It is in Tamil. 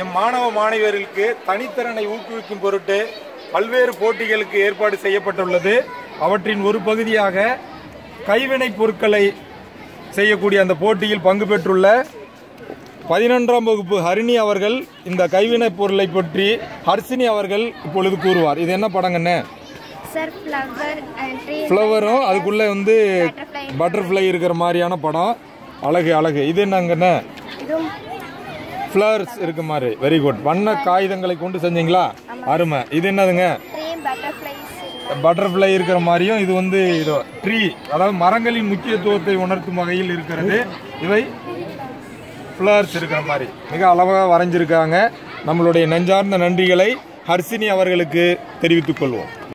எம் மாணவ மாணவியர்களுக்கு தனித்திறனை ஊக்குவிக்கும் பொருட்டு பல்வேறு போட்டிகளுக்கு ஏற்பாடு செய்யப்பட்டுள்ளது அவற்றின் ஒரு பகுதியாக கைவினைப் பொருட்களை செய்யக்கூடிய அந்த போட்டியில் பங்கு பெற்றுள்ள பதினொன்றாம் வகுப்பு ஹரிணி அவர்கள் இந்த கைவினைப் பொருளை பற்றி ஹர்ஷினி அவர்கள் இப்பொழுது கூறுவார் இது என்ன படங்கண்ணே சார் ஃப்ளவர் அண்ட் ட்ரீ ஃப்ளவரும் அதுக்குள்ளே வந்து Butterfly. பட்டர்ஃப்ளை இருக்கிற மாதிரியான படம் அழகு அழகு இது என்னங்கண்ணே இதுவும் ஃப்ளவர்ஸ் இருக்க மாதிரி வெரி குட் வண்ண காகிதங்களை கொண்டு செஞ்சீங்களா அருமை இது என்னதுங்க ட்ரீ பட்டர்ஃப்ளைஸ் பட்டர்ஃப்ளை இருக்கிற மாதிரியும் இது வந்து இது ட்ரீ அதாவது மரங்களின் முக்கியத்துவத்தை உணர்த்தும் வகையில் இருக்கிறது இவை ஃப்ளவர்ஸ் இருக்கிற மாதிரி மிக அழகாக வரைஞ்சிருக்காங்க நம்மளுடைய நெஞ்சார்ந்த நன்றிகளை ஹர்ஷினி அவர்களுக்கு தெரிவித்துக் கொள்வோம்